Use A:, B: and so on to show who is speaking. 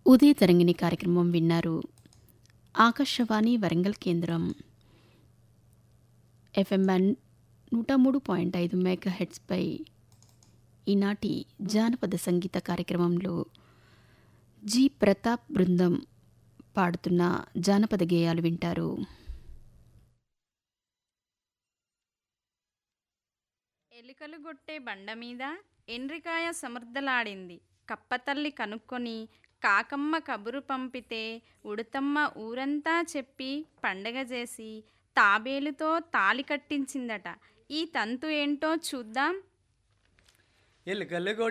A: ఉదయ తరంగిణి కార్యక్రమం విన్నారు ఆకాశవాణి వరంగల్ కేంద్రం ఎఫ్ఎం బ్యాండ్ నూట మూడు పాయింట్ ఐదు మెగా హెడ్స్పై ఈనాటి జానపద సంగీత కార్యక్రమంలో జి ప్రతాప్ బృందం పాడుతున్న జానపద గేయాలు వింటారు
B: ఎలుకలు గొట్టే బండ మీద ఎండ్రికాయ సమర్థలాడింది కప్పతల్లి కనుక్కొని కాకమ్మ కబురు పంపితే ఉడతమ్మ ఊరంతా చెప్పి పండగ చేసి తాబేలుతో తాలి కట్టించిందట ఈ తంతు ఏంటో చూద్దాం
C: ఎలుకలు